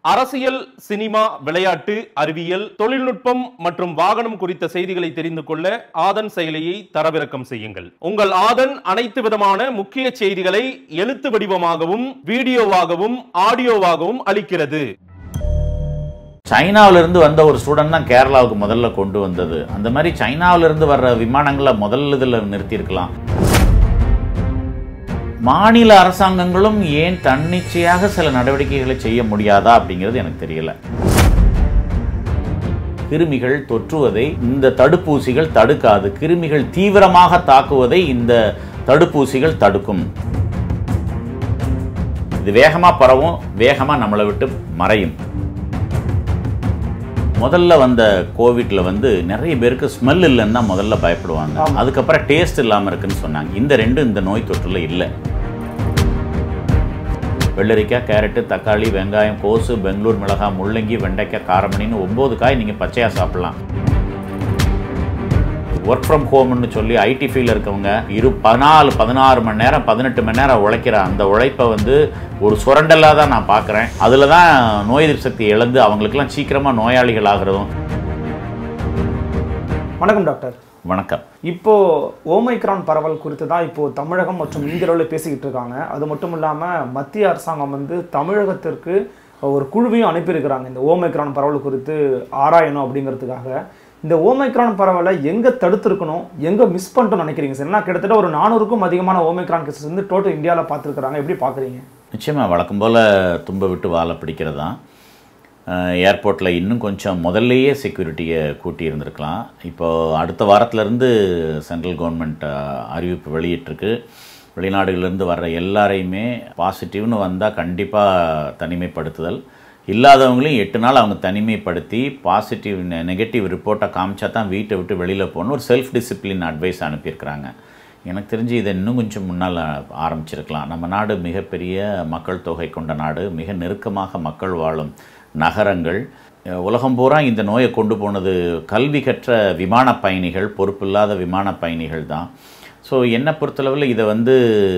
அரசியல் சினிமா விளையாட்டு அறிவியல் தொழில்நுட்பம் மற்றும் வாகனம் குறித்த செய்திகளை தெரிந்து கொள்ள ஆதன் செயலியை தரவிறக்கம் செய்யுங்கள் உங்கள் ஆதன் அனைத்து விதமான முக்கிய செய்திகளை எழுத்து வடிவமாகவும் வீடியோவாகவும் ஆடியோவாகவும் அளிக்கிறது சைனாவுல இருந்து வந்த ஒரு ஸ்டூடெண்ட் தான் கேரளாவுக்கு முதல்ல கொண்டு வந்தது அந்த மாதிரி சைனாவுல இருந்து வர்ற விமானங்களை முதல் இதில் நிறுத்தியிருக்கலாம் மாநில அரசாங்கங்களும் ஏன் தன்னிச்சையாக சில நடவடிக்கைகளை செய்ய முடியாதா அப்படிங்கிறது எனக்கு தெரியல கிருமிகள் தொற்றுவதை இந்த தடுப்பூசிகள் தடுக்காது கிருமிகள் தீவிரமாக தாக்குவதை இந்த தடுப்பூசிகள் தடுக்கும் இது வேகமா பரவும் வேகமா நம்மளை விட்டு மறையும் முதல்ல வந்த கோவிட்ல வந்து நிறைய பேருக்கு ஸ்மெல் இல்லைன்னு தான் முதல்ல பயப்படுவாங்க அதுக்கப்புறம் டேஸ்ட் இல்லாமல் இருக்குன்னு சொன்னாங்க இந்த ரெண்டும் இந்த நோய் தொற்றுல இல்லை வெள்ளரிக்காய் கேரட்டு தக்காளி வெங்காயம் கோசு பெங்களூர் மிளகாய் முள்ளங்கி வெண்டைக்காய் காரமணின்னு ஒம்பது காய் நீங்கள் பச்சையாக சாப்பிடலாம் ஒர்க் ஃப்ரம் ஹோம்னு சொல்லி ஐடி ஃபீல்டில் இருக்கவங்க இரு பதினாலு பதினாறு மணி நேரம் பதினெட்டு மணி நேரம் உழைக்கிற அந்த உழைப்பை வந்து ஒரு சுரண்டலாக தான் நான் பார்க்குறேன் அதில் தான் நோய் எதிர்ப்பு சக்தி இழந்து அவங்களுக்கெல்லாம் சீக்கிரமாக நோயாளிகள் ஆகிறதும் வணக்கம் டாக்டர் வணக்கம் இப்போ ஓமைக்ரான் பரவல் குறித்து தான் இப்போ தமிழகம் மற்றும் இந்திய அளவில் பேசிக்கிட்டு இருக்காங்க அது மட்டும் இல்லாம மத்திய அரசாங்கம் வந்து தமிழகத்திற்கு ஒரு குழுவையும் அனுப்பியிருக்கிறாங்க இந்த ஓமைக்ரான் பரவல் குறித்து ஆராயணும் அப்படிங்கிறதுக்காக இந்த ஓமைக்ரான் பரவலை எங்க தடுத்திருக்கணும் எங்க மிஸ் பண்ணிட்டோம்னு நினைக்கிறீங்க சார் ஏன்னா கிட்டத்தட்ட ஒரு நானூறுக்கும் அதிகமான ஓமைக்ரான் கேசஸ் வந்து டோட்டல் இந்தியாவில் பார்த்துருக்காங்க எப்படி பார்க்குறீங்க நிச்சயமாக வழக்கம் போல் தும்ப விட்டு வாழை பிடிக்கிறது தான் ஏர்போர்ட்டில் இன்னும் கொஞ்சம் முதல்லையே செக்யூரிட்டியை கூட்டி இருந்திருக்கலாம் இப்போது அடுத்த வாரத்திலேருந்து சென்ட்ரல் கவர்மெண்ட் அறிவிப்பு வெளியிட்டிருக்கு வெளிநாடுகளிலேருந்து வர்ற எல்லாரையுமே பாசிட்டிவ்னு வந்தால் கண்டிப்பாக தனிமைப்படுத்துதல் இல்லாதவங்களையும் எட்டு நாள் அவங்க தனிமைப்படுத்தி பாசிட்டிவ் நெகட்டிவ் ரிப்போர்ட்டை காமிச்சா தான் வீட்டை விட்டு வெளியில் போகணும் ஒரு செல்ஃப் டிசிப்ளின் அட்வைஸ் அனுப்பியிருக்கிறாங்க எனக்கு தெரிஞ்சு இதை இன்னும் கொஞ்சம் முன்னால் ஆரம்பிச்சிருக்கலாம் நம்ம நாடு மிகப்பெரிய மக்கள் தொகை கொண்ட நாடு மிக நெருக்கமாக மக்கள் வாழும் நகரங்கள் அஹ் உலகம் பூரா இந்த நோயை கொண்டு போனது கல்வி கற்ற விமான பயணிகள் பொறுப்பில்லாத விமான பயணிகள் தான் ஸோ என்னை பொறுத்தளவில் இதை வந்து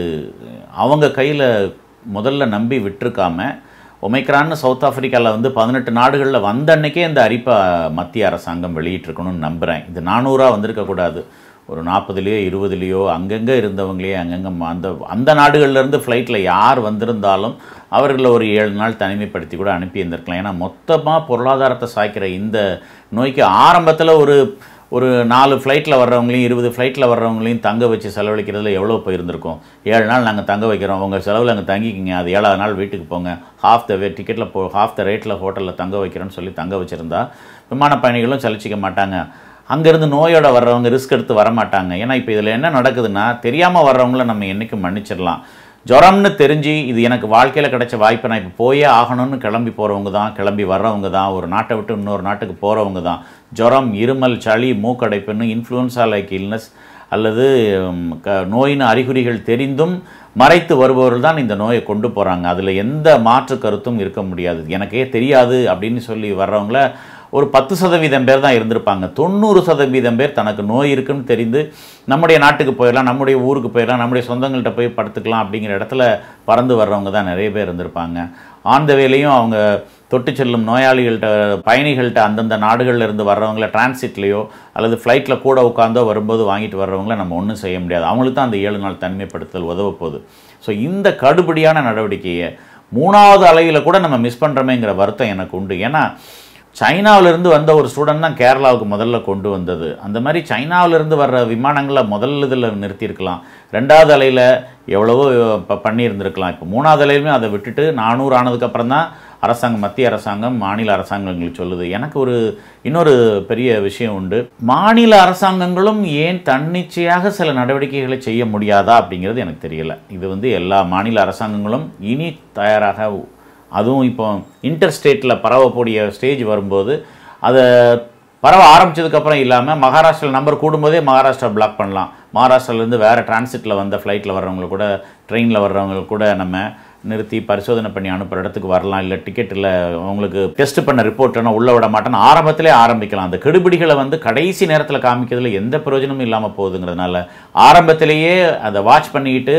அவங்க கையில் முதல்ல நம்பி விட்டுருக்காம ஒமைக்ரான்னு சவுத் ஆப்பிரிக்காவில் வந்து பதினெட்டு நாடுகளில் வந்த அன்னைக்கே இந்த அறிப்பை மத்திய அரசாங்கம் வெளியிட்டிருக்கணும்னு நம்புகிறேன் இது நானூறாக வந்திருக்கக்கூடாது ஒரு நாற்பதுலேயோ இருபதுலேயோ அங்கங்கே இருந்தவங்களே அங்கங்கே அந்த அந்த நாடுகள்லேருந்து ஃப்ளைட்டில் யார் வந்திருந்தாலும் அவர்களை ஒரு ஏழு நாள் தனிமைப்படுத்தி கூட அனுப்பி இருந்திருக்கலாம் ஏன்னா மொத்தமாக பொருளாதாரத்தை சாய்க்கிற இந்த நோய்க்கு ஆரம்பத்தில் ஒரு ஒரு நாலு ஃப்ளைட்டில் வர்றவங்களையும் இருபது ஃப்ளைட்டில் வர்றவங்களையும் தங்க வச்சு செலவழிக்கிறதுல எவ்வளோ போயிருந்திருக்கோம் ஏழு நாள் நாங்கள் தங்க வைக்கிறோம் உங்கள் செலவில் அங்கே தங்கிக்கிங்க அது ஏழாவது நாள் வீட்டுக்கு போங்க ஹாஃப் த வே டிக்கெட்டில் போ ஹாஃப் த ரேட்டில் ஹோட்டலில் தங்க வைக்கிறோன்னு சொல்லி தங்க வச்சுருந்தா விமான பயணிகளும் சலிச்சிக்க மாட்டாங்க அங்கேருந்து நோயோட வர்றவங்க ரிஸ்க் எடுத்து வர மாட்டாங்க ஏன்னா இப்போ இதில் என்ன நடக்குதுன்னா தெரியாமல் வர்றவங்கள நம்ம என்றைக்கும் மன்னிச்சிடலாம் ஜுரம்னு தெரிஞ்சு இது எனக்கு வாழ்க்கையில் கிடைச்ச வாய்ப்பை நான் இப்போ போயே ஆகணும்னு கிளம்பி போகிறவங்க தான் கிளம்பி வர்றவங்க தான் ஒரு நாட்டை விட்டு இன்னொரு நாட்டுக்கு போகிறவங்க தான் ஜுரம் இருமல் சளி மூக்கடைப்புன்னு இன்ஃப்ளூன்ஸா லைக் இல்னஸ் அல்லது ம், க நோயின் அறிகுறிகள் தெரிந்தும் மறைத்து வருபவர்கள் தான் இந்த நோயை கொண்டு போகிறாங்க அதில் எந்த மாற்று கருத்தும் இருக்க முடியாது எனக்கே தெரியாது அப்படின்னு சொல்லி வர்றவங்கள ஒரு பத்து சதவீதம் பேர் தான் இருந்திருப்பாங்க தொண்ணூறு சதவீதம் பேர் தனக்கு நோய் இருக்குன்னு தெரிந்து நம்முடைய நாட்டுக்கு போயிடலாம் நம்முடைய ஊருக்கு போயிடலாம் நம்முடைய சொந்தங்கள்கிட்ட போய் படுத்துக்கலாம் அப்படிங்கிற இடத்துல பறந்து வர்றவங்க தான் நிறைய பேர் இருந்திருப்பாங்க ஆன் த வேலையும் அவங்க தொட்டு செல்லும் நோயாளிகள்கிட்ட பயணிகள்கிட்ட அந்தந்த நாடுகள்ல இருந்து வர்றவங்கள டிரான்சிட்லேயோ அல்லது ஃப்ளைட்டில் கூட உட்காந்தோ வரும்போது வாங்கிட்டு வர்றவங்கள நம்ம ஒன்றும் செய்ய முடியாது அவங்களுக்கு தான் அந்த ஏழு நாள் தனிமைப்படுத்தல் உதவ போகுது ஸோ இந்த கடுபடியான நடவடிக்கையை மூணாவது அலையில் கூட நம்ம மிஸ் பண்ணுறோமேங்கிற வருத்தம் எனக்கு உண்டு ஏன்னா சைனாவுல இருந்து வந்த ஒரு ஸ்டூடெண்ட் தான் கேரளாவுக்கு முதல்ல கொண்டு வந்தது அந்த மாதிரி சைனாவுல இருந்து வர்ற விமானங்களை முதல் இதில் நிறுத்தியிருக்கலாம் ரெண்டாவது அலையில் எவ்வளவோ இப்போ பண்ணியிருந்திருக்கலாம் இப்போ மூணாவது அலையிலுமே அதை விட்டுட்டு நானூறு ஆனதுக்கப்புறம் தான் அரசாங்கம் மத்திய அரசாங்கம் மாநில அரசாங்கங்களுக்கு சொல்லுது எனக்கு ஒரு இன்னொரு பெரிய விஷயம் உண்டு மாநில அரசாங்கங்களும் ஏன் தன்னிச்சையாக சில நடவடிக்கைகளை செய்ய முடியாதா அப்படிங்கிறது எனக்கு தெரியல இது வந்து எல்லா மாநில அரசாங்கங்களும் இனி தயாராக அதுவும் இப்போ இன்டர் ஸ்டேட்டில் பரவக்கூடிய ஸ்டேஜ் வரும்போது அதை பரவ ஆரம்பிச்சதுக்கப்புறம் இல்லாமல் மகாராஷ்டிராவில் நம்பர் கூடும்போதே மகாராஷ்டிரா பிளாக் பண்ணலாம் மகாராஷ்டிராலேருந்து வேறு டிரான்சிட்டில் வந்த ஃப்ளைட்டில் வர்றவங்க கூட ட்ரெயினில் வர்றவங்க கூட நம்ம நிறுத்தி பரிசோதனை பண்ணி அனுப்புகிற இடத்துக்கு வரலாம் இல்லை டிக்கெட்டில் அவங்களுக்கு டெஸ்ட் பண்ண ரிப்போர்ட் வேணும் உள்ள விட மாட்டேன்னு ஆரம்பத்திலே ஆரம்பிக்கலாம் அந்த கெடுபிடிகளை வந்து கடைசி நேரத்தில் காமிக்கிறதுல எந்த பிரயோஜனமும் இல்லாமல் போகுதுங்கிறதுனால ஆரம்பத்திலேயே அதை வாட்ச் பண்ணிக்கிட்டு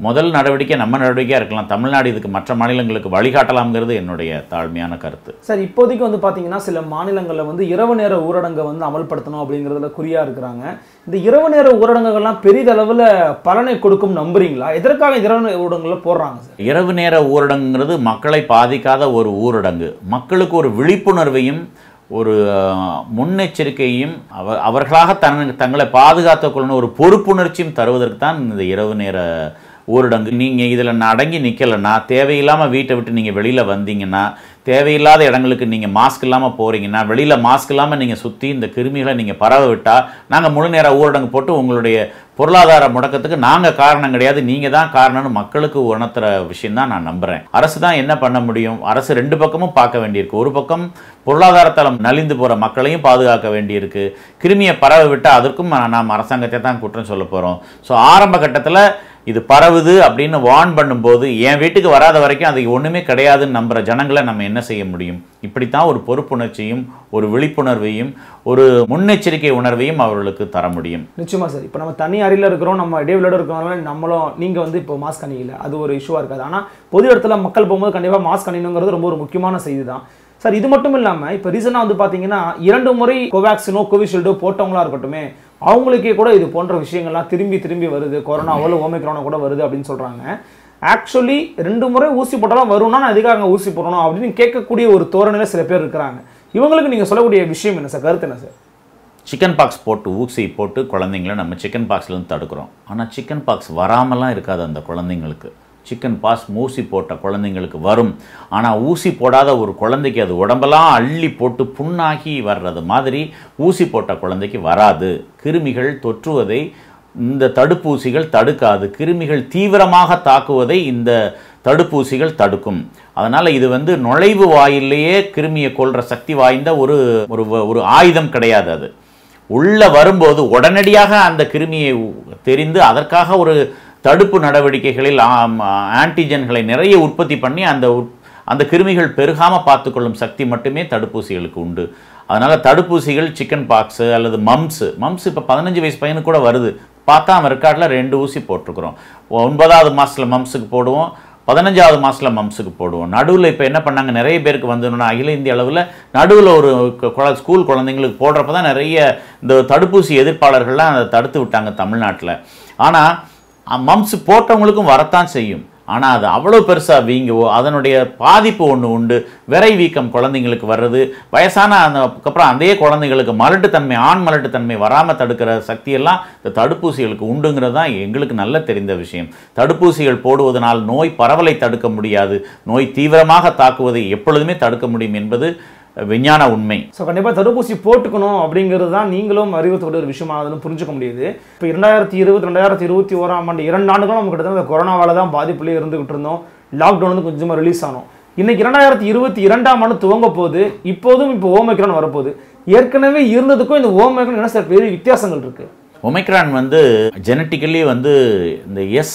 முதல் நடவடிக்கை நம்ம நடவடிக்கையாக இருக்கலாம் தமிழ்நாடு இதுக்கு மற்ற மாநிலங்களுக்கு வழிகாட்டலாம்ங்கிறது என்னுடைய தாழ்மையான கருத்து சார் இப்போதைக்கு வந்து பார்த்தீங்கன்னா சில மாநிலங்களில் வந்து இரவு நேர ஊரடங்கை வந்து அமல்படுத்தணும் அப்படிங்கிறதுல குறியா இருக்கிறாங்க இந்த இரவு நேர ஊரடங்குகள்லாம் பெரிதளவில் பலனை கொடுக்கும் நம்புறீங்களா எதற்காக இரவு நேர ஊரடங்குல போடுறாங்க சார் இரவு நேர ஊரடங்குங்கிறது மக்களை பாதிக்காத ஒரு ஊரடங்கு மக்களுக்கு ஒரு விழிப்புணர்வையும் ஒரு அஹ், முன்னெச்சரிக்கையும் அவ அவர்களாக தன் தங்களை பாதுகாத்துக் கொள்ளணும் ஒரு பொறுப்புணர்ச்சியும் தருவதற்கு தான் இந்த இரவு நேர ஊரடங்கு நீங்கள் இதில் அடங்கி நிற்கலைன்னா தேவையில்லாமல் வீட்டை விட்டு நீங்கள் வெளியில் வந்தீங்கன்னா தேவையில்லாத இடங்களுக்கு நீங்கள் மாஸ்க் இல்லாமல் போகிறீங்கன்னா வெளியில் மாஸ்க் இல்லாமல் நீங்கள் சுற்றி இந்த கிருமிகளை நீங்கள் பரவ விட்டால் நாங்கள் முழு நேர ஊரடங்கு போட்டு உங்களுடைய பொருளாதார முடக்கத்துக்கு நாங்கள் காரணம் கிடையாது நீங்கள் தான் காரணம்னு மக்களுக்கு உணர்த்துற விஷயம் தான் நான் நம்புகிறேன் அரசு தான் என்ன பண்ண முடியும் அரசு ரெண்டு பக்கமும் பார்க்க வேண்டியிருக்கு ஒரு பக்கம் பொருளாதாரத்தலம் நலிந்து போகிற மக்களையும் பாதுகாக்க வேண்டியிருக்கு கிருமியை பரவ விட்டால் அதற்கும் நாம் அரசாங்கத்தை தான் குற்றம் சொல்ல போகிறோம் ஸோ ஆரம்ப கட்டத்தில் இது பரவுது அப்படின்னு வார்ன் பண்ணும்போது என் வீட்டுக்கு வராத வரைக்கும் அது ஒன்றுமே கிடையாதுன்னு நம்புகிற ஜனங்களை நம்ம என்ன செய்ய முடியும் இப்படித்தான் ஒரு பொறுப்புணர்ச்சியும் ஒரு விழிப்புணர்வையும் ஒரு முன்னெச்சரிக்கை உணர்வையும் அவர்களுக்கு தர முடியும் நிச்சயமா சார் இப்போ நம்ம தனி அறையில் இருக்கிறோம் நம்ம இடைவெளியோட இருக்கிறோம் நம்மளும் நீங்கள் வந்து இப்போ மாஸ்க் அணியல அது ஒரு இஷ்யூவாக இருக்காது ஆனால் பொது இடத்துல மக்கள் போகும்போது கண்டிப்பாக மாஸ்க் அணியணுங்கிறது ரொம்ப ஒரு முக்கியமான செய்தி தான் சார் இது மட்டும் இல்லாமல் இப்போ ரீசனாக வந்து பார்த்தீங்கன்னா இரண்டு முறை கோவேக்சினோ கோவிஷீல்டோ போட்டவங்களா இருக்கட்டுமே அவங்களுக்கே கூட இது போன்ற விஷயங்கள்லாம் திரும்பி திரும்பி வருது கொரோனாவோ இல்லை ஓமிக்ரானோ கூட வருது அப்படின்னு சொல்கிறாங்க ஆக்சுவலி ரெண்டு முறை ஊசி போட்டாலும் வரும்னா நான் எதுக்காக ஊசி போடணும் அப்படின்னு கேட்கக்கூடிய ஒரு தோரணையில் சில பேர் இருக்கிறாங்க இவங்களுக்கு நீங்கள் சொல்லக்கூடிய விஷயம் என்ன சார் கருத்து என்ன சார் சிக்கன் பாக்ஸ் போட்டு ஊசி போட்டு குழந்தைங்கள நம்ம சிக்கன் பாக்ஸ்லேருந்து தடுக்கிறோம் ஆனால் சிக்கன் பாக்ஸ் வராமலாம் இருக்காது அந்த குழந்தைங்களுக்கு சிக்கன் பாக்ஸ் ஊசி போட்ட குழந்தைங்களுக்கு வரும் ஆனால் ஊசி போடாத ஒரு குழந்தைக்கு அது உடம்பெல்லாம் அள்ளி போட்டு புண்ணாகி வர்றது மாதிரி ஊசி போட்ட குழந்தைக்கு வராது கிருமிகள் தொற்றுவதை இந்த தடுப்பூசிகள் தடுக்காது கிருமிகள் தீவிரமாக தாக்குவதை இந்த தடுப்பூசிகள் தடுக்கும் அதனால் இது வந்து நுழைவு வாயிலேயே கிருமியை கொல்ற சக்தி வாய்ந்த ஒரு ஒரு ஒரு ஆயுதம் கிடையாது அது உள்ள வரும்போது உடனடியாக அந்த கிருமியை உ- தெரிந்து அதற்காக ஒரு தடுப்பு நடவடிக்கைகளில் ஆம், ஆன்டிஜன்களை நிறைய உற்பத்தி பண்ணி அந்த உற்- அந்த கிருமிகள் பெருகாமல் பார்த்துக்கொள்ளும் சக்தி மட்டுமே தடுப்பூசிகளுக்கு உண்டு அதனால் தடுப்பூசிகள் சிக்கன் பாக்ஸு அல்லது மம்ஸு மம்ஸ் இப்போ பதினஞ்சு வயசு பையனுக்கு கூட வருது பார்த்தா அவன் ரெக்கார்டில் ரெண்டு ஊசி போட்டிருக்கிறோம் ஒன்பதாவது மாதத்தில் மம்ஸுக்கு போடுவோம் பதினஞ்சாவது மாதத்தில் மம்ஸுக்கு போடுவோம் நடுவில் இப்போ என்ன பண்ணாங்க நிறைய பேருக்கு வந்துன்னா அகில இந்திய அளவில் நடுவில் ஒரு கு- குழ- ஸ்கூல் குழந்தைங்களுக்கு போடுறப்ப தான் நிறைய இந்த தடுப்பூசி எதிர்ப்பாளர்கள்லாம் அதை தடுத்து விட்டாங்க தமிழ்நாட்டில் ஆனால் மம்ஸ் போட்டவங்களுக்கும் வரத்தான் செய்யும் ஆனால் அது அவ்வளோ பெருசாக வீங்கவோ அதனுடைய பாதிப்பு ஒன்று உண்டு விரை வீக்கம் குழந்தைங்களுக்கு வர்றது வயசான அந்த அதுக்கப்புறம் அதே குழந்தைங்களுக்கு மலட்டுத்தன்மை ஆண் மலட்டுத்தன்மை வராமல் தடுக்கிற சக்தியெல்லாம் இந்த தடுப்பூசிகளுக்கு உண்டுங்கிறது தான் எங்களுக்கு நல்ல தெரிந்த விஷயம் தடுப்பூசிகள் போடுவதனால் நோய் பரவலை தடுக்க முடியாது நோய் தீவிரமாக தாக்குவதை எப்பொழுதுமே தடுக்க முடியும் என்பது விஞ்ஞான உண்மை ஸோ கண்டிப்பாக தடுப்பூசி போட்டுக்கணும் அப்படிங்கிறது தான் நீங்களும் அறிவுத்தோட ஒரு விஷயமா அதுன்னு புரிஞ்சுக்க முடியுது இப்போ இரண்டாயிரத்தி இருபது ரெண்டாயிரத்தி இருபத்தி ஓராம் ஆண்டு இரண்டு ஆண்டுகளும் நம்ம கிட்டத்தட்ட இந்த கொரோனாவால தான் பாதிப்புலேயே இருந்துகிட்டு இருந்தோம் லாக்டவுன் வந்து கொஞ்சமாக ரிலீஸ் ஆனோம் இன்னைக்கு இரண்டாயிரத்தி இருபத்தி இரண்டாம் ஆண்டு துவங்க போகுது இப்போதும் இப்போ ஓமைக்ரான் வரப்போகுது ஏற்கனவே இருந்ததுக்கும் இந்த ஓமைக்ரான் என்ன சார் பெரிய வித்தியாசங்கள் இருக்கு ஒமைக்ரான் வந்து ஜெனட்டிக்கலி வந்து இந்த எஸ்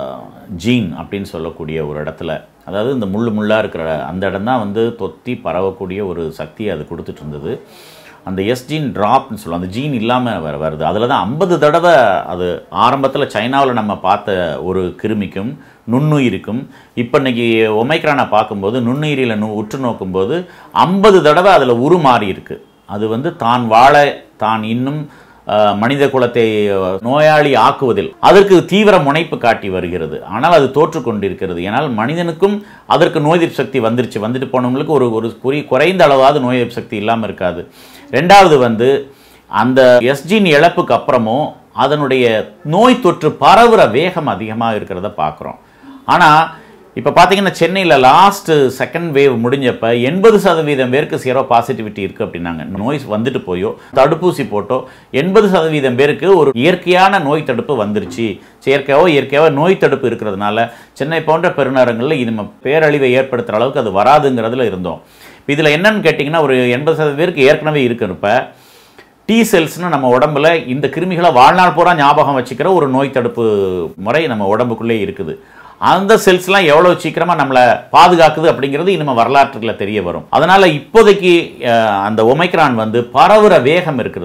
ஜீன் அப்படின்னு சொல்லக்கூடிய ஒரு இடத்துல அதாவது இந்த முள்ளு முள்ளாக இருக்கிற அந்த இடம் தான் வந்து தொத்தி பரவக்கூடிய ஒரு சக்தியை அது கொடுத்துட்டு இருந்தது அந்த எஸ் ஜீன் ட்ராப்னு சொல்லுவோம் அந்த ஜீன் இல்லாமல் வர வருது அதில் தான் ஐம்பது தடவை அது ஆரம்பத்தில் சைனாவில் நம்ம பார்த்த ஒரு கிருமிக்கும் நுண்ணுயிருக்கும் இப்போ இன்னைக்கு ஒமைக்ரானை பார்க்கும்போது நுண்ணுயிரியில் நு உற்று நோக்கும்போது ஐம்பது தடவை அதில் உருமாறி இருக்கு அது வந்து தான் வாழ தான் இன்னும் அஹ், மனித குலத்தை அஹ், நோயாளி ஆக்குவதில் அதற்கு தீவிர முனைப்பு காட்டி வருகிறது ஆனால் அது தோற்று கொண்டிருக்கிறது ஏனால் மனிதனுக்கும் அதற்கு நோய் எதிர்ப்பு சக்தி வந்துருச்சு வந்துட்டு போனவங்களுக்கு ஒரு ஒரு குறி குறைந்த அளவாவது நோய் எதிர்ப்பு சக்தி இல்லாமல் இருக்காது ரெண்டாவது வந்து அந்த எஸ்ஜின் இழப்புக்கு அப்புறமும் அதனுடைய நோய் தொற்று பரவுற வேகம் அதிகமாக இருக்கிறத பார்க்குறோம் ஆனால் இப்போ பார்த்தீங்கன்னா சென்னையில் லாஸ்ட் செகண்ட் வேவ் முடிஞ்சப்ப எண்பது சதவீதம் பேருக்கு சீரோ பாசிட்டிவிட்டி இருக்குது அப்படின்னாங்க நோய் வந்துட்டு போயோ தடுப்பூசி போட்டோ எண்பது சதவீதம் பேருக்கு ஒரு இயற்கையான நோய் தடுப்பு வந்துருச்சு செயற்கையாவோ இயற்கையாவோ நோய் தடுப்பு இருக்கிறதுனால சென்னை போன்ற பெருநகரங்களில் இது நம்ம பேரழிவை ஏற்படுத்துகிற அளவுக்கு அது வராதுங்கிறதுல இருந்தோம் இதில் என்னன்னு கேட்டிங்கன்னா ஒரு எண்பது சதவீதம் பேருக்கு ஏற்கனவே இருக்கிறப்ப டி செல்ஸ்னு நம்ம உடம்புல இந்த கிருமிகளை வாழ்நாள் பூரா ஞாபகம் வச்சுக்கிற ஒரு நோய் தடுப்பு முறை நம்ம உடம்புக்குள்ளே இருக்குது அந்த செல்ஸ்லாம் எவ்வளோ சீக்கிரமாக நம்மளை பாதுகாக்குது அப்படிங்கிறது இனிமே வரலாற்றுல தெரிய வரும் அதனால் இப்போதைக்கு அஹ், அந்த ஒமைக்ரான் வந்து பரவுற வேகம் இருக்கிறது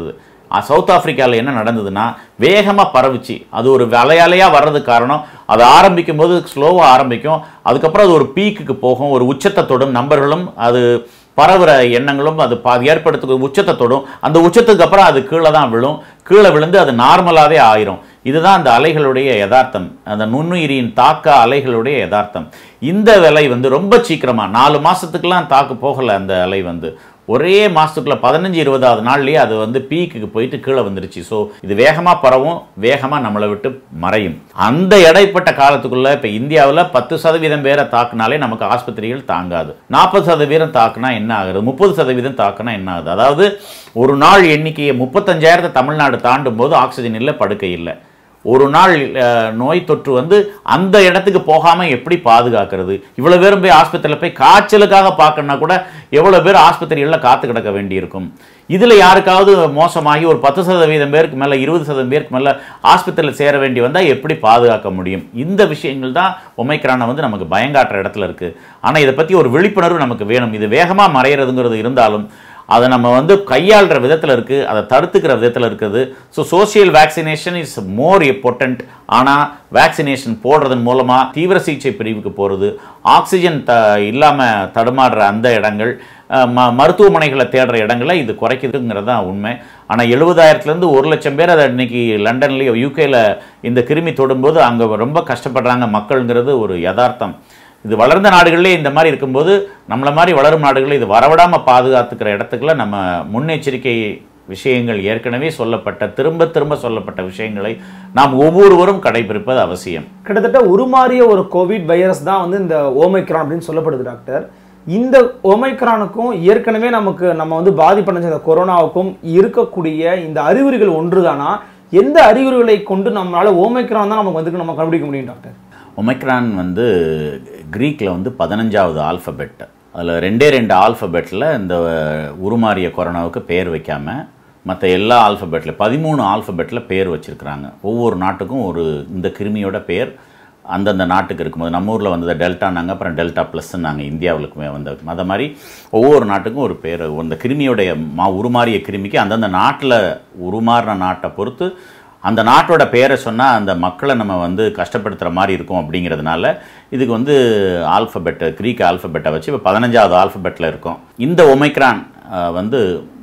அஹ், சவுத் ஆப்பிரிக்காவில் என்ன நடந்ததுன்னா வேகமாக பரவுச்சு அது ஒரு அலையலையாக வர்றதுக்கு காரணம் அது ஆரம்பிக்கும் போது ஸ்லோவாக ஆரம்பிக்கும் அதுக்கப்புறம் அது ஒரு பீக்குக்கு போகும் ஒரு உச்சத்தை தொடும் நம்பர்களும் அது பரவுற எண்ணங்களும் அது பா ஏற்படுத்துக்கு உச்சத்தை தொடும் அந்த உச்சத்துக்கு அப்புறம் அது கீழே தான் விழும் கீழே விழுந்து அது நார்மலாகவே ஆயிரும் இதுதான் அந்த அலைகளுடைய யதார்த்தம் அந்த நுண்ணுயிரியின் தாக்க அலைகளுடைய யதார்த்தம் இந்த விலை வந்து ரொம்ப சீக்கிரமா நாலு மாசத்துக்குலாம் தாக்கு போகல அந்த அலை வந்து ஒரே மாசத்துக்குள்ள பதினஞ்சு இருபதாவது நாள்லயே அது வந்து பீக்குக்கு போயிட்டு கீழே வந்துருச்சு ஸோ இது வேகமா பரவும் வேகமா நம்மளை விட்டு மறையும் அந்த இடைப்பட்ட காலத்துக்குள்ள இப்ப இந்தியாவுல பத்து சதவீதம் பேரை தாக்குனாலே நமக்கு ஆஸ்பத்திரிகள் தாங்காது நாற்பது சதவீதம் தாக்குனா என்ன ஆகுது முப்பது சதவீதம் தாக்குனா என்ன ஆகுது அதாவது ஒரு நாள் எண்ணிக்கையை முப்பத்தஞ்சாயிரத்தை தமிழ்நாடு தாண்டும் போது ஆக்சிஜன் இல்லை படுக்கை இல்லை ஒரு நாள் அஹ், நோய் தொற்று வந்து அந்த இடத்துக்கு போகாம எப்படி பாதுகாக்கிறது இவ்வளவு பேரும் போய் ஆஸ்பத்திரியில் போய் காய்ச்சலுக்காக பார்க்கணும்னா கூட எவ்வளவு பேர் ஆஸ்பத்திரிகளில் காத்து கிடக்க வேண்டியிருக்கும் இதுல யாருக்காவது மோசமாகி ஒரு பத்து சதவீதம் பேருக்கு மேல இருபது சதவீதம் பேருக்கு மேல ஆஸ்பத்திரியில் சேர வேண்டி வந்தா எப்படி பாதுகாக்க முடியும் இந்த விஷயங்கள் தான் ஒமைக்ரானை வந்து நமக்கு பயங்காட்டுற இடத்துல இருக்கு ஆனா இதை பத்தி ஒரு விழிப்புணர்வு நமக்கு வேணும் இது வேகமா மறையிறதுங்கிறது இருந்தாலும் அதை நம்ம வந்து கையாளுற விதத்தில் இருக்குது அதை தடுத்துக்கிற விதத்தில் இருக்குது so social vaccination is more potent ஆனால் வேக்சினேஷன் போடுறதன் மூலமாக தீவிர சிகிச்சை பிரிவுக்கு போகிறது ஆக்சிஜன் த இல்லாமல் தடுமாறுற அந்த இடங்கள் அஹ், ம மருத்துவமனைகளை தேடுற இடங்களை இது குறைக்குதுங்கிறது தான் உண்மை ஆனால் எழுபதாயிரத்துலேருந்து ஒரு லட்சம் பேர் அதை இன்னைக்கு லண்டன்லேயோ யூகேல இந்த கிருமி தொடும்போது அங்கே ரொம்ப கஷ்டப்படுறாங்க மக்கள்ங்கிறது ஒரு யதார்த்தம் இது வளர்ந்த நாடுகளிலே இந்த மாதிரி இருக்கும்போது நம்மள மாதிரி வளரும் நாடுகளில் இது வரவிடாமல் பாதுகாத்துக்கிற இடத்துக்குள்ள நம்ம முன்னெச்சரிக்கை விஷயங்கள் ஏற்கனவே சொல்லப்பட்ட திரும்ப திரும்ப சொல்லப்பட்ட விஷயங்களை நாம் ஒவ்வொருவரும் கடைபிடிப்பது அவசியம் கிட்டத்தட்ட உருமாறிய ஒரு கோவிட் வைரஸ் தான் வந்து இந்த ஓமைக்ரான் அப்படின்னு சொல்லப்படுது டாக்டர் இந்த ஒமைக்ரானுக்கும் ஏற்கனவே நமக்கு நம்ம வந்து பாதிப்படைஞ்ச இந்த கொரோனாவுக்கும் இருக்கக்கூடிய இந்த அறிகுறிகள் ஒன்றுதானா எந்த அறிகுறிகளை கொண்டு நம்மளால ஓமைக்ரான் தான் நமக்கு வந்து நம்ம கண்டுபிடிக்க முடியும் டாக்டர் ஒமைக்ரான் வந்து கிரீக்கில் வந்து பதினஞ்சாவது ஆல்ஃபபெட் அதில் ரெண்டே ரெண்டு ஆல்ஃபபெட்டில் இந்த உருமாறிய கொரோனாவுக்கு பேர் வைக்காம மற்ற எல்லா ஆல்ஃபபெட்டில் பதிமூணு ஆல்ஃபபெட்டில் பேர் வச்சுருக்கிறாங்க ஒவ்வொரு நாட்டுக்கும் ஒரு இந்த கிருமியோட பேர் அந்தந்த நாட்டுக்கு இருக்கும்போது நம்ம ஊரில் வந்தது டெல்டானாங்க அப்புறம் டெல்டா ப்ளஸ்ன்னு நாங்கள் இந்தியாவுக்குமே வந்த அது மாதிரி ஒவ்வொரு நாட்டுக்கும் ஒரு பேர் இந்த கிருமியோடைய மா உருமாறிய கிருமிக்கு அந்தந்த நாட்டில் உருமாறின நாட்டை பொறுத்து அந்த நாட்டோட பேரை சொன்னால் அந்த மக்களை நம்ம வந்து கஷ்டப்படுத்துகிற மாதிரி இருக்கும் அப்படிங்கிறதுனால இதுக்கு வந்து ஆல்ஃபபெட் க்ரீக் ஆல்ஃபபெட்டை வச்சு இப்போ பதினஞ்சாவது ஆல்ஃபபெட்டில் இருக்கும் இந்த ஒமைக்ரான் அஹ், வந்து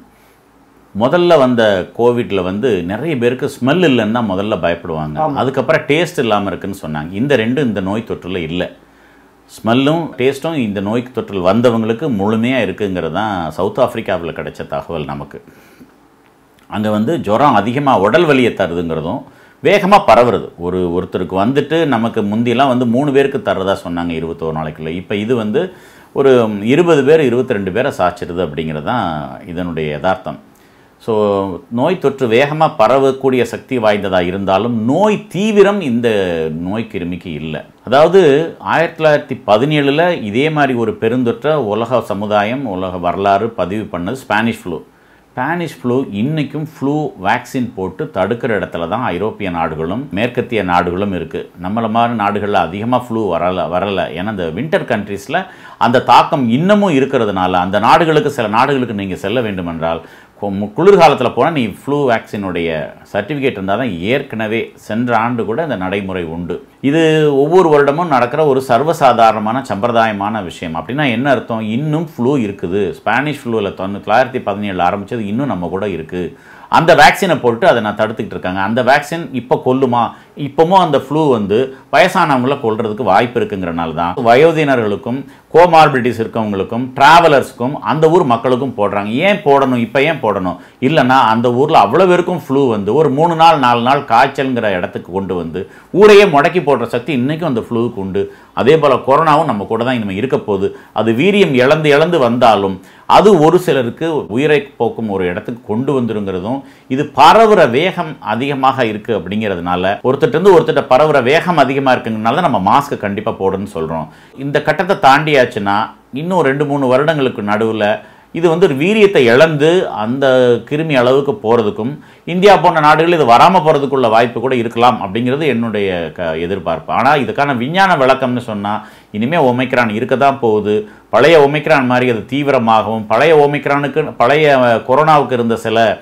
முதல்ல வந்த கோவிட்ல வந்து நிறைய பேருக்கு ஸ்மெல் இல்லைன்னு தான் முதல்ல பயப்படுவாங்க அதுக்கப்புறம் டேஸ்ட் இல்லாமல் இருக்குன்னு சொன்னாங்க இந்த ரெண்டும் இந்த நோய் தொற்றுல இல்லை ஸ்மெல்லும் டேஸ்ட்டும் இந்த நோய் தொற்றில் வந்தவங்களுக்கு முழுமையாக இருக்குங்கிறது தான் சவுத் ஆப்பிரிக்காவில் கிடைச்ச தகவல் நமக்கு அங்கே வந்து ஜுரம் அதிகமாக உடல் வலியை தருதுங்கிறதும் வேகமாக பரவுறது ஒரு ஒருத்தருக்கு வந்துட்டு நமக்கு முந்தியெல்லாம் வந்து மூணு பேருக்கு தர்றதா சொன்னாங்க இருபத்தோரு நாளைக்குள்ள இப்போ இது வந்து ஒரு இருபது பேர் இருபத்தி ரெண்டு பேரை சாச்சிருது அப்படிங்கிறது தான் இதனுடைய யதார்த்தம் ஸோ நோய் தொற்று வேகமாக பரவக்கூடிய சக்தி வாய்ந்ததாக இருந்தாலும் நோய் தீவிரம் இந்த நோய் கிருமிக்கு இல்லை அதாவது ஆயிரத்தி தொள்ளாயிரத்தி பதினேழில் இதே மாதிரி ஒரு பெருந்தொற்றை உலக சமுதாயம் உலக வரலாறு பதிவு பண்ணது ஸ்பானிஷ் ஃப்ளூ ஸ்பானிஷ் ஃப்ளூ இன்னைக்கும் ஃப்ளூ வேக்சின் போட்டு தடுக்கிற இடத்துல தான் ஐரோப்பிய நாடுகளும் மேற்கத்திய நாடுகளும் இருக்குது நம்மள மாதிரி நாடுகளில் அதிகமாக ஃப்ளூ வரல வரல ஏன்னா இந்த வின்டர் கண்ட்ரீஸில் அந்த தாக்கம் இன்னமும் இருக்கிறதுனால அந்த நாடுகளுக்கு சில நாடுகளுக்கு நீங்கள் செல்ல வேண்டுமென்றால் கொ- குளிர்காலத்தில் போனால் நீ ஃப்ளூ வேக்சினுடைய சர்டிஃபிகேட் இருந்தால் தான் ஏற்கனவே சென்ற ஆண்டு கூட இந்த நடைமுறை உண்டு இது ஒவ்வொரு வருடமும் நடக்கிற ஒரு சர்வசாதாரணமான சம்பிரதாயமான விஷயம் அப்படின்னா என்ன அர்த்தம் இன்னும் ஃப்ளூ இருக்குது ஸ்பானிஷ் ஃப்ளூவில் தொண்ணூ தொள்ளாயிரத்தி பதினேழில் ஆரம்பிச்சது இன்னும் நம்ம கூட இருக்குது அந்த வேக்சினை போட்டு அதை நான் தடுத்துக்கிட்டு இருக்காங்க அந்த வேக்சின் இப்போ கொல்லுமா இப்போவும் அந்த ஃப்ளூ வந்து வயசானவங்களை கொல்றதுக்கு வாய்ப்பு இருக்குங்கிறனால தான் வயோதினர்களுக்கும் கோமார்பிலிட்டிஸ் இருக்கவங்களுக்கும் டிராவலர்ஸ்க்கும் அந்த ஊர் மக்களுக்கும் போடுறாங்க ஏன் போடணும் இப்போ ஏன் போடணும் இல்லைன்னா அந்த ஊரில் அவ்வளோ பேருக்கும் ஃப்ளூ வந்து ஒரு மூணு நாள் நாலு நாள் காய்ச்சல்ங்கிற இடத்துக்கு கொண்டு வந்து ஊரையே முடக்கி போடுற சக்தி இன்றைக்கும் அந்த ஃப்ளூவுக்கு உண்டு அதே போல் கொரோனாவும் நம்ம கூட தான் இனிமேல் இருக்க போகுது அது வீரியம் இழந்து இழந்து வந்தாலும் அது ஒரு சிலருக்கு உயிரை போக்கும் ஒரு இடத்துக்கு கொண்டு வந்துருங்கிறதும் இது பரவுற வேகம் அதிகமாக இருக்கு அப்படிங்கிறதுனால ஒருத்தர்ட்ட இருந்து ஒருத்தர்ட்ட பரவுற வேகம் அதிகமாக இருக்குங்கிறதுனால தான் நம்ம மாஸ்க்கை கண்டிப்பாக போடணும்னு சொல்கிறோம் இந்த கட்டத்தை தாண்டியாச்சுன்னா இன்னும் ரெண்டு மூணு வருடங்களுக்கு நடுவில் இது வந்து ஒரு வீரியத்தை இழந்து அந்த கிருமி அளவுக்கு போகிறதுக்கும் இந்தியா போன்ற நாடுகள் இது வராமல் போகிறதுக்குள்ள வாய்ப்பு கூட இருக்கலாம் அப்படிங்கிறது என்னுடைய க எதிர்பார்ப்பு ஆனால் இதுக்கான விஞ்ஞான விளக்கம்னு சொன்னால் இனிமேல் ஒமைக்ரான் இருக்க தான் போகுது பழைய ஒமைக்ரான் மாதிரி அது தீவிரமாகவும் பழைய ஒமைக்ரானுக்கு பழைய அஹ், கொரோனாவுக்கு இருந்த சில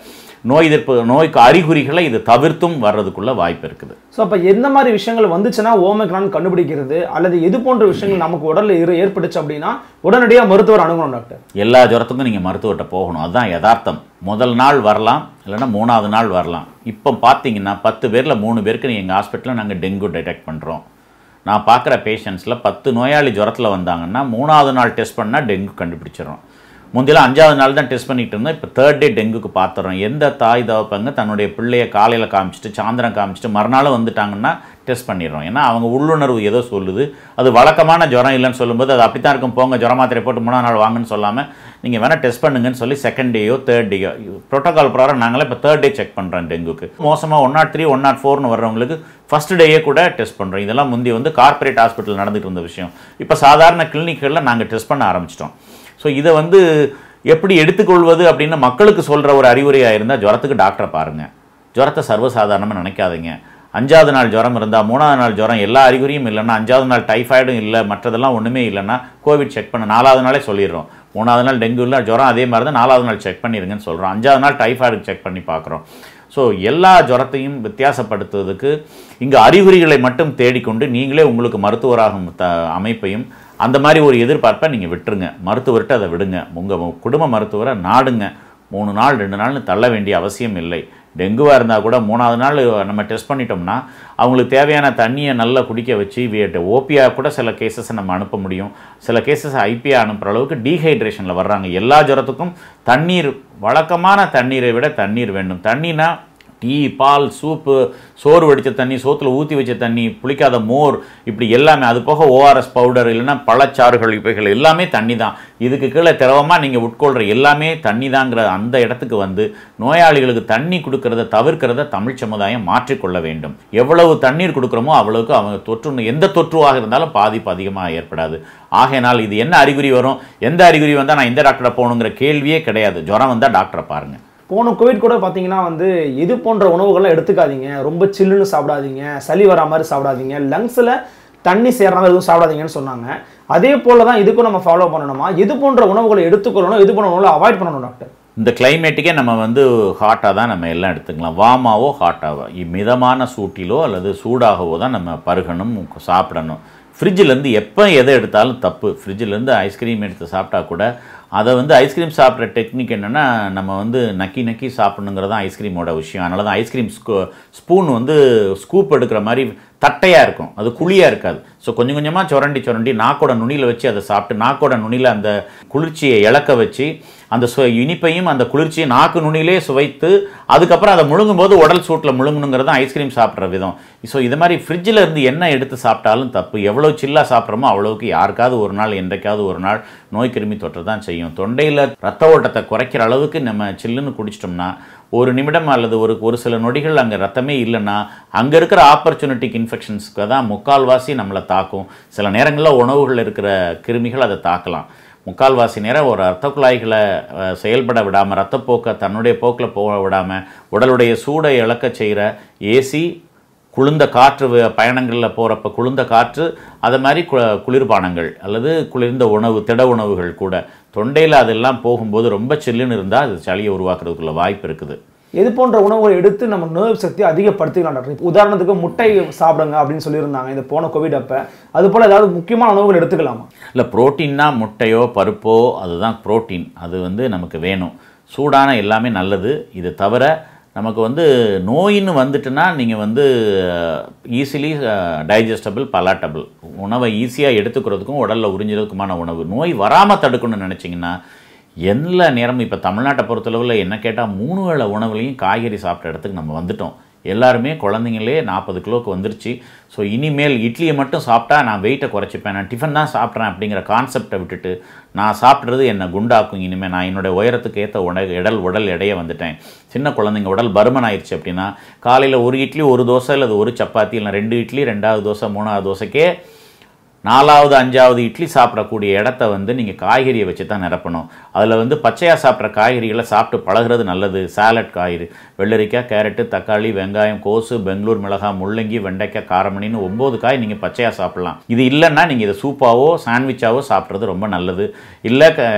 நோய் எதிர்ப்பு நோய்க்கு அறிகுறிகளை இது தவிர்த்தும் வர்றதுக்குள்ள வாய்ப்பு இருக்குது ஸோ அப்போ எந்த மாதிரி விஷயங்கள் வந்துச்சுன்னா ஓமைக்ரான் கண்டுபிடிக்கிறது அல்லது எது போன்ற விஷயங்கள் நமக்கு உடல்ல இரு ஏற்பட்டுச்சு அப்படின்னா உடனடியாக மருத்துவர் அணுகணும் டாக்டர் எல்லா ஜுரத்துக்கும் நீங்கள் மருத்துவர்கிட்ட போகணும் அதுதான் யதார்த்தம் முதல் நாள் வரலாம் இல்லைன்னா மூணாவது நாள் வரலாம் இப்போ பார்த்தீங்கன்னா பத்து பேரில் மூணு பேருக்கு நீங்கள் எங்கள் ஹாஸ்பிட்டலில் நாங்கள் டெங்கு டிடெக்ட் பண்ணுறோம் நான் பார்க்குற பேஷண்ட்ஸில் பத்து நோயாளி ஜுரத்தில் வந்தாங்கன்னா மூணாவது நாள் டெஸ்ட் பண்ணால் டெங்கு கண்டுபிடிச்சிடும் முந்தியெல்லாம் அஞ்சாவது நாள் தான் டெஸ்ட் பண்ணிட்டு இருந்தோம் இப்போ தேர்ட் டே டெங்குக்கு பார்த்துறோம் எந்த தாய் தவப்பங்க தன்னுடைய பிள்ளைய காலையில் காமிச்சிட்டு சாயந்தரம் காமிச்சிட்டு மறுநாள் வந்துட்டாங்கன்னா டெஸ்ட் பண்ணிடுறோம் ஏன்னா அவங்க உள்ளுணர்வு ஏதோ சொல்லுது அது வழக்கமான ஜுரம் இல்லைன்னு சொல்லும்போது அது அப்படி தான் இருக்கும் போங்க ஜுரம் மாத்திரை போட்டு மூணாவது நாள் வாங்கன்னு சொல்லாமல் நீங்கள் வேணால் டெஸ்ட் பண்ணுங்கன்னு சொல்லி செகண்ட் டேயோ தேர்ட் டேயோ ப்ரோட்டோகால் பிரகாரம் நாங்களே இப்போ தேர்ட் டே செக் பண்ணுறோம் டெங்குக்கு மோசமாக one nought three one nought ஃபோர்னு வர்றவங்களுக்கு ஃபர்ஸ்ட் டேயே கூட டெஸ்ட் பண்ணுறோம் இதெல்லாம் முந்தி வந்து கார்ப்பரேட் ஹாஸ்பிட்டல் நடந்துட்டு இருந்த விஷயம் இப்போ சாதாரண கிளினிக்களில் நாங்கள் டெஸ்ட் பண்ண ஆரம்பிச்சிட்டோம் ஸோ இதை வந்து எப்படி எடுத்துக்கொள்வது அப்படின்னு மக்களுக்கு சொல்கிற ஒரு அறிவுரையாக இருந்தால் ஜுரத்துக்கு டாக்டரை பாருங்கள் ஜுரத்தை சர்வசாதாரணமாக நினைக்காதீங்க அஞ்சாவது நாள் ஜுரம் இருந்தால் மூணாவது நாள் ஜுரம் எல்லா அறிகுறியும் இல்லைன்னா அஞ்சாவது நாள் டைஃபாய்டும் இல்லை மற்றதெல்லாம் ஒன்றுமே இல்லைன்னா கோவிட் செக் பண்ண நாலாவது நாளே சொல்லிடுறோம் மூணாவது நாள் டெங்கு இல்லை ஜுரம் அதே மாதிரி தான் நாலாவது நாள் செக் பண்ணிடுங்கன்னு சொல்கிறோம் அஞ்சாவது நாள் டைஃபாய்டு செக் பண்ணி பார்க்குறோம் ஸோ எல்லா ஜுரத்தையும் வித்தியாசப்படுத்துவதற்கு இங்கே அறிகுறிகளை மட்டும் தேடிக்கொண்டு நீங்களே உங்களுக்கு மருத்துவராகும் த அமைப்பையும் அந்த மாதிரி ஒரு எதிர்பார்ப்பை நீங்கள் விட்டுருங்க மருத்துவர்கிட்ட அதை விடுங்க உங்கள் குடும்ப மருத்துவரை நாடுங்க மூணு நாள் ரெண்டு நாள்னு தள்ள வேண்டிய அவசியம் இல்லை டெங்குவாக இருந்தால் கூட மூணாவது நாள் நம்ம டெஸ்ட் பண்ணிட்டோம்னா அவங்களுக்கு தேவையான தண்ணியை நல்லா குடிக்க வச்சு வீட்டு ஓபியா கூட சில கேசஸை நம்ம அனுப்ப முடியும் சில கேசஸ் ஐபியா அனுப்புகிற அளவுக்கு டீஹைட்ரேஷனில் வர்றாங்க எல்லா ஜுரத்துக்கும் தண்ணீர் வழக்கமான தண்ணீரை விட தண்ணீர் வேண்டும் தண்ணினா டீ பால் சூப்பு சோறு வடித்த தண்ணி சோத்தில் ஊற்றி வச்ச தண்ணி புளிக்காத மோர் இப்படி எல்லாமே அது போக ஓஆர்எஸ் பவுடர் இல்லைன்னா பழச்சாறுகள் இவைகள் எல்லாமே தண்ணி தான் இதுக்கு கீழே திரவமாக நீங்கள் உட்கொள்கிற எல்லாமே தண்ணி தாங்கிற அந்த இடத்துக்கு வந்து நோயாளிகளுக்கு தண்ணி கொடுக்கறத தவிர்க்கிறத தமிழ் சமுதாயம் மாற்றிக்கொள்ள வேண்டும் எவ்வளவு தண்ணீர் கொடுக்குறோமோ அவ்வளவுக்கு அவங்க தொற்று எந்த தொற்றுவாக இருந்தாலும் பாதிப்பு அதிகமாக ஏற்படாது ஆகையினால் இது என்ன அறிகுறி வரும் எந்த அறிகுறி வந்தால் நான் இந்த டாக்டரை போகணுங்கிற கேள்வியே கிடையாது ஜுரம் வந்தால் டாக்டரை பாருங்கள் போன கோவிட் கூட பார்த்தீங்கன்னா வந்து இது போன்ற உணவுகள்லாம் எடுத்துக்காதீங்க ரொம்ப சில்லுன்னு சாப்பிடாதீங்க சளி வரா மாதிரி சாப்பிடாதீங்க லங்ஸில் தண்ணி சேர்ற மாதிரி எதுவும் சாப்பிடாதீங்கன்னு சொன்னாங்க அதே போல தான் இதுக்கும் நம்ம ஃபாலோ பண்ணணுமா இது போன்ற உணவுகளை எடுத்துக்கொள்ளணும் இது போன்ற உணவுகளை அவாய்ட் பண்ணணும் டாக்டர் இந்த கிளைமேட்டுக்கே நம்ம வந்து ஹாட்டாக தான் நம்ம எல்லாம் எடுத்துக்கலாம் வாமாவோ ஹாட்டாவோ மிதமான சூட்டிலோ அல்லது சூடாகவோ தான் நம்ம பருகணும் சாப்பிடணும் ஃப்ரிட்ஜிலேருந்து எப்போ எதை எடுத்தாலும் தப்பு ஃப்ரிட்ஜிலேருந்து ஐஸ்கிரீம் எடுத்து சாப்பிட்டா கூட அதை வந்து ஐஸ்கிரீம் சாப்பிட்ற டெக்னிக் என்னென்னா நம்ம வந்து நக்கி நக்கி சாப்பிடணுங்கிறது தான் ஐஸ்கிரீமோட விஷயம் அதனால தான் ஐஸ்கிரீம் ஸ்பூன் வந்து ஸ்கூப் எடுக்கிற மாதிரி தட்டையாக இருக்கும் அது குழியாக இருக்காது ஸோ கொஞ்சம் கொஞ்சமாக சுரண்டி சுரண்டி நாக்கோட நுனியில் வச்சு அதை சாப்பிட்டு நாக்கோட நுனியில் அந்த குளிர்ச்சியை இழக்க வச்சு அந்த சு இனிப்பையும் அந்த குளிர்ச்சியை நாக்கு நுனியிலே சுவைத்து அதுக்கப்புறம் அதை முழுங்கும் போது உடல் சூட்டில் முழுங்கணுங்கிறது தான் ஐஸ்கிரீம் சாப்பிட்ற விதம் ஸோ இது மாதிரி ஃப்ரிட்ஜில் இருந்து என்ன எடுத்து சாப்பிட்டாலும் தப்பு எவ்வளோ சில்லாக சாப்பிட்றோமோ அவ்வளோக்கு யாருக்காவது ஒரு நாள் என்றைக்காவது ஒரு நாள் நோய் கிருமி தொற்று தான் செய்யும் தொண்டையில் ரத்த ஓட்டத்தை குறைக்கிற அளவுக்கு நம்ம சில்லுன்னு குடிச்சிட்டோம்னா ஒரு நிமிடம் அல்லது ஒரு ஒரு சில நொடிகள் அங்கே ரத்தமே இல்லைன்னா அங்கே இருக்கிற ஆப்பர்ச்சுனிட்டிக் இன்ஃபெக்ஷன்ஸ்க்கு தான் முக்கால்வாசி நம்மளை தாக்கும் சில நேரங்களில் உணவுகள் இருக்கிற கிருமிகள் அதை தாக்கலாம் முக்கால்வாசி நேரம் ஒரு ரத்த குழாய்களை அஹ், செயல்பட விடாமல் ரத்தப்போக்கை தன்னுடைய போக்கில் போக விடாமல் உடலுடைய சூடை இழக்க செய்கிற ஏசி குளிர்ந்த காற்று வ- பயணங்களில் போகிறப்ப குளிர்ந்த காற்று அது மாதிரி கு குளிர்பானங்கள் அல்லது குளிர்ந்த உணவு திட உணவுகள் கூட தொண்டையில் அதெல்லாம் போகும்போது ரொம்ப சில்லுன்னு இருந்தால் அது சளியை உருவாக்குறதுக்குள்ள வாய்ப்பு இருக்குது எது போன்ற உணவுகளை எடுத்து நம்ம நர்வ் சக்தி அதிகப்படுத்திக்கலாம் டாக்டர் இப்ப உதாரணத்துக்கு முட்டை சாப்பிடுங்க அப்படின்னு சொல்லியிருந்தாங்க இந்த போன கோவிட் அப்ப அது போல ஏதாவது முக்கியமான உணவுகள் எடுத்துக்கலாமா இல்லை புரோட்டீன்னா முட்டையோ பருப்போ அதுதான் புரோட்டீன் அது வந்து நமக்கு வேணும் சூடான எல்லாமே நல்லது இது தவிர நமக்கு வந்து நோயின்னு வந்துட்டுனா நீங்கள் வந்து ஈஸிலி டைஜஸ்டபிள் பலாட்டபிள் உணவை ஈஸியாக எடுத்துக்கிறதுக்கும் உடலில் உறிஞ்சுறதுக்குமான உணவு நோய் வராமல் தடுக்கணும்னு நினச்சிங்கன்னா எல்லா நேரமும் இப்போ தமிழ்நாட்டை பொறுத்தளவில் என்ன கேட்டால் மூணு வேளை உணவுலையும் காய்கறி சாப்பிட்ட இடத்துக்கு நம்ம வந்துட்டோம் எல்லாருமே குழந்தைங்களே நாற்பது கிலோக்கு வந்துருச்சு ஸோ இனிமேல் இட்லியை மட்டும் சாப்பிட்டா நான் வெயிட்டை குறைச்சிப்பேன் நான் டிஃபன் தான் சாப்பிட்றேன் அப்படிங்கிற கான்செப்டை விட்டுட்டு நான் சாப்பிட்றது என்னை குண்டாக்கும் இனிமேல் நான் என்னோட உயரத்துக்கு ஏற்ற உடல் எடல் உடல் எடையை வந்துட்டேன் சின்ன குழந்தைங்க உடல் பருமன் ஆயிடுச்சு அப்படின்னா காலையில் ஒரு இட்லி ஒரு தோசை அல்லது ஒரு சப்பாத்தி இல்லை ரெண்டு இட்லி ரெண்டாவது தோசை மூணாவது தோசைக்கே நாலாவது அஞ்சாவது இட்லி சாப்பிடக்கூடிய இடத்த வந்து நீங்கள் காய்கறியை வச்சு தான் நிரப்பணும் அதில் வந்து பச்சையாக சாப்பிட்ற காய்கறிகளை சாப்பிட்டு பழகுறது நல்லது சாலட் காய்கறி வெள்ளரிக்காய் கேரட்டு தக்காளி வெங்காயம் கோசு பெங்களூர் மிளகாய் முள்ளங்கி வெண்டைக்காய் காரமணின்னு ஒம்பது காய் நீங்கள் பச்சையாக சாப்பிடலாம் இது இல்லைன்னா நீங்கள் இதை சூப்பாவோ சாண்ட்விச்சாவோ சாப்பிட்றது ரொம்ப நல்லது இல்லை க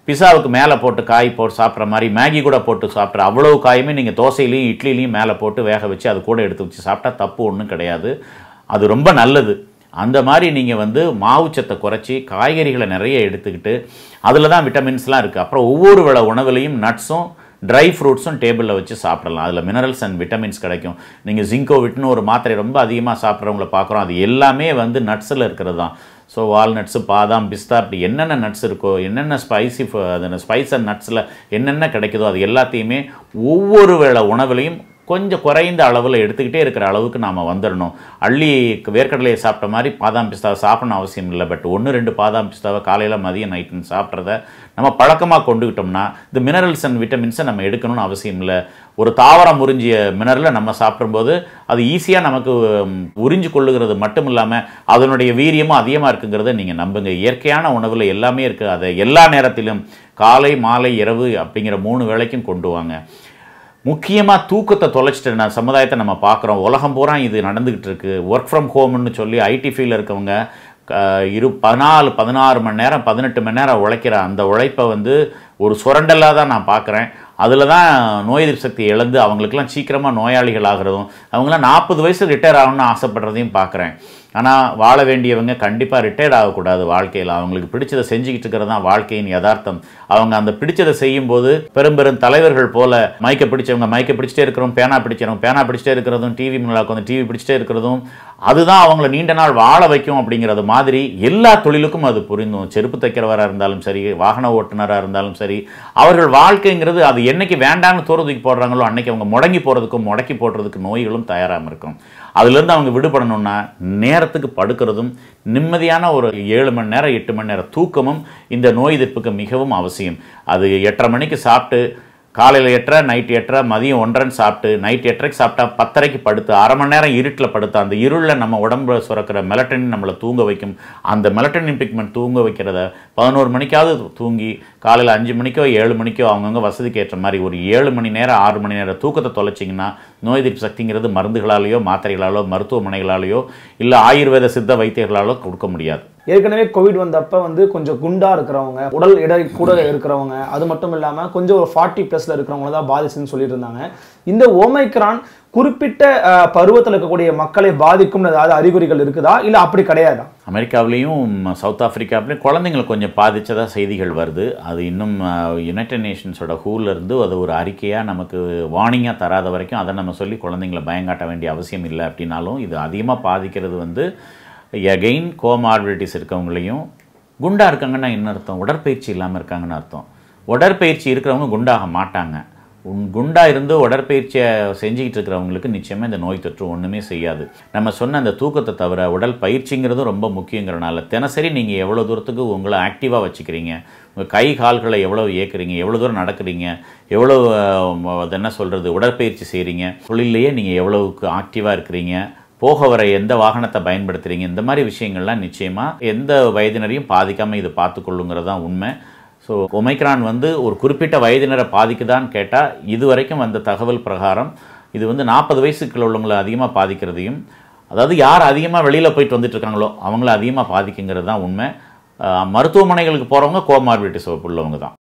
பிஸாவுக்கு மேலே போட்டு காய் போட்டு சாப்பிட்ற மாதிரி மேகி கூட போட்டு சாப்பிட்ற அவ்வளவு காயுமே நீங்கள் தோசையிலையும் இட்லிலையும் மேலே போட்டு வேக வச்சு அது கூட எடுத்து வச்சு சாப்பிட்டா தப்பு ஒன்றும் கிடையாது அது ரொம்ப நல்லது அந்த மாதிரி நீங்கள் வந்து மாவுச்சத்தை குறைச்சி காய்கறிகளை நிறைய எடுத்துக்கிட்டு அதில் தான் விட்டமின்ஸ்லாம் இருக்குது அப்புறம் ஒவ்வொரு வேளை உணவுலையும் நட்ஸும் ட்ரை ஃப்ரூட்ஸும் டேபிளில் வச்சு சாப்பிடலாம் அதில் மினரல்ஸ் அண்ட் விட்டமின்ஸ் கிடைக்கும் நீங்கள் ஜிங்கோ விட்டுன்னு ஒரு மாத்திரை ரொம்ப அதிகமாக சாப்பிட்றவங்கள பார்க்குறோம் அது எல்லாமே வந்து நட்ஸில் இருக்கிறது தான் ஸோ வால்நட்ஸு பாதாம் பிஸ்தா அப்படி என்னென்ன நட்ஸ் இருக்கோ என்னென்ன ஸ்பைசி அந்த ஸ்பைஸ் அண்ட் நட்ஸில் என்னென்ன கிடைக்குதோ அது எல்லாத்தையுமே ஒவ்வொரு வேளை உணவுலையும் கொஞ்சம் குறைந்த அளவில் எடுத்துக்கிட்டே இருக்கிற அளவுக்கு நாம் வந்துடணும் அள்ளி வேர்க்கடலையை சாப்பிட்ட மாதிரி பாதாம் பிஸ்தாவை சாப்பிடணும் அவசியம் இல்லை பட் ஒன்று ரெண்டு பாதாம் பிஸ்தாவை காலையில் மதியம் நைட்டுன்னு சாப்பிட்றத நம்ம பழக்கமாக கொண்டுக்கிட்டோம்னா இந்த மினரல்ஸ் அண்ட் விட்டமின்ஸை நம்ம எடுக்கணும்னு அவசியம் இல்லை ஒரு தாவரம் உறிஞ்சிய மினரலை நம்ம சாப்பிடும்போது அது ஈஸியாக நமக்கு உம், உறிஞ்சு கொள்ளுகிறது மட்டும் இல்லாமல் அதனுடைய வீரியமும் அதிகமாக இருக்குங்கிறத நீங்கள் நம்புங்க இயற்கையான உணவில் எல்லாமே இருக்குது அதை எல்லா நேரத்திலும் காலை மாலை இரவு அப்படிங்கிற மூணு வேளைக்கும் கொண்டு வாங்க முக்கியமாக தூக்கத்தை தொலைச்சிட்டு நான் சமுதாயத்தை நம்ம பார்க்குறோம் உலகம் பூரா இது நடந்துக்கிட்டு இருக்கு ஒர்க் ஃப்ரம் ஹோம்னு சொல்லி ஐடி ஃபீல்டில் இருக்கவங்க க- இரு பதினாலு பதினாறு மணி நேரம் பதினெட்டு மணி நேரம் உழைக்கிற அந்த உழைப்பை வந்து ஒரு சுரண்டலாக தான் நான் பார்க்குறேன் அதில் தான் நோய் எதிர்ப்பு சக்தி இழந்து அவங்களுக்கெல்லாம் சீக்கிரமாக நோயாளிகள் ஆகிறதும் அவங்களாம் நாற்பது வயசு ரிட்டையர் ஆகணும்னு ஆசைப்படுறதையும் பார்க்குறேன் ஆனால் வாழ வேண்டியவங்க கண்டிப்பாக ரிட்டையர்ட் ஆகக்கூடாது வாழ்க்கையில் அவங்களுக்கு பிடிச்சதை செஞ்சுக்கிட்டு இருக்கிறது தான் வாழ்க்கையின் யதார்த்தம் அவங்க அந்த பிடிச்சதை செய்யும்போது பெரும் பெரும் தலைவர்கள் போல மைக்க பிடிச்சவங்க மைக்க பிடிச்சிட்டே இருக்கிறோம் பேனா பிடிச்சவங்க பேனா பிடிச்சிட்டே இருக்கிறதும் டிவி முன்னாடி உட்காந்து டிவி பிடிச்சிட்டே இருக்கிறதும் அதுதான் அவங்கள நீண்ட நாள் வாழ வைக்கும் அப்படிங்கிறது மாதிரி எல்லா தொழிலுக்கும் அது புரிந்தும் செருப்பு தைக்கிறவராக இருந்தாலும் சரி வாகன ஓட்டுநராக இருந்தாலும் சரி அவர்கள் வாழ்க்கைங்கிறது அது என்னைக்கு வேண்டாம்னு தூரத்துக்கு போடுறாங்களோ அன்னைக்கு அவங்க முடங்கி போகிறதுக்கும் முடக்கி போடுறதுக்கு நோய்களும் தயாராக இருக்கும் அதுலேருந்து அவங்க விடுபடணும்னா நேரத்துக்கு படுக்கிறதும் நிம்மதியான ஒரு ஏழு மணி நேரம் எட்டு மணி நேரம் தூக்கமும் இந்த நோய் எதிர்ப்புக்கு மிகவும் அவசியம் அது எட்டரை மணிக்கு சாப்பிட்டு காலையில் எட்டரை நைட் எட்டரை மதியம் ஒன்றரைன்னு சாப்பிட்டு நைட் எட்டரைக்கு சாப்பிட்டா பத்தரைக்கு படுத்து அரை மணி நேரம் இருட்டில் படுத்து அந்த இருளில் நம்ம உடம்புல சுரக்கிற மெலட்டனின் நம்மளை தூங்க வைக்கும் அந்த மெலட்டனின் பிக்மெண்ட் தூங்க வைக்கிறத பதினோரு மணிக்காவது தூங்கி காலையில் அஞ்சு மணிக்கோ ஏழு மணிக்கோ அவங்கவுங்க வசதிக்கு ஏற்ற மாதிரி ஒரு ஏழு மணி நேரம் ஆறு மணி நேரம் தூக்கத்தை தொலைச்சிங்கன்னா நோய் எதிர்ப்பு சக்திங்கிறது மருந்துகளாலேயோ மாத்திரைகளாலோ மருத்துவமனைகளாலேயோ இல்லை ஆயுர்வேத சித்த வைத்தியர்களாலோ கொடுக்க முடியாது ஏற்கனவே கோவிட் வந்தப்ப வந்து கொஞ்சம் குண்டா இருக்கிறவங்க உடல் எடை கூட இருக்கிறவங்க அது மட்டும் இல்லாம கொஞ்சம் ஒரு ஃபார்ட்டி பிளஸ்ல இருக்கிறவங்க தான் பாதிச்சுன்னு சொல்லிட்டு இருந்தாங்க இந்த ஓமைக்ரான் குறிப்பிட்ட அஹ், பருவத்துல இருக்கக்கூடிய மக்களை பாதிக்கும் ஏதாவது அறிகுறிகள் இருக்குதா இல்ல அப்படி கிடையாதா அமெரிக்காவிலையும் சவுத் ஆப்பிரிக்காவிலையும் குழந்தைங்களை கொஞ்சம் பாதிச்சதா செய்திகள் வருது அது இன்னும் யுனைடெட் நேஷன்ஸோட ஹூல்ல இருந்து அது ஒரு அறிக்கையாக நமக்கு வார்னிங்காக தராத வரைக்கும் அதை நம்ம சொல்லி குழந்தைங்களை பயங்காட்ட வேண்டிய அவசியம் இல்லை அப்படின்னாலும் இது அதிகமாக பாதிக்கிறது வந்து எகெயின் கோமார்பிலிட்டிஸ் இருக்கவங்களையும் குண்டா இருக்காங்கன்னா என்ன அர்த்தம் உடற்பயிற்சி இல்லாமல் இருக்காங்கன்னு அர்த்தம் உடற்பயிற்சி இருக்கிறவங்க குண்டாக மாட்டாங்க உன் குண்டா இருந்து உடற்பயிற்சியை செஞ்சுக்கிட்டு இருக்கிறவங்களுக்கு நிச்சயமாக இந்த நோய் தொற்று ஒன்றுமே செய்யாது நம்ம சொன்ன அந்த தூக்கத்தை தவிர உடல் பயிற்சிங்கிறதும் ரொம்ப முக்கியங்கிறனால தினசரி நீங்கள் எவ்வளோ தூரத்துக்கு உங்களை ஆக்டிவாக வச்சுக்கிறீங்க உங்கள் கை கால்களை எவ்வளோ இயக்குறீங்க எவ்வளோ தூரம் நடக்கிறீங்க எவ்வளோ அஹ், அது என்ன சொல்கிறது உடற்பயிற்சி செய்கிறீங்க தொழிலையே நீங்கள் எவ்வளவுக்கு ஆக்டிவாக இருக்கிறீங்க போக வர எந்த வாகனத்தை பயன்படுத்துகிறீங்க இந்த மாதிரி விஷயங்கள்லாம் நிச்சயமாக எந்த வயதினரையும் பாதிக்காமல் இது பார்த்துக்கொள்ளுங்கிறது தான் உண்மை ஸோ ஒமைக்ரான் வந்து ஒரு குறிப்பிட்ட வயதினரை பாதிக்குதான்னு கேட்டால் இது வரைக்கும் வந்த தகவல் பிரகாரம் இது வந்து நாற்பது வயசுக்குள்ள உள்ளவங்களை அதிகமாக பாதிக்கிறதையும் அதாவது யார் அதிகமாக வெளியில் போயிட்டு வந்துட்டு இருக்காங்களோ அவங்கள அதிகமாக பாதிக்குங்கிறது தான் உண்மை அஹ் மருத்துவமனைகளுக்கு போகிறவங்க கோமார்பிலிட்டிஸ் உள்ளவங்க தான்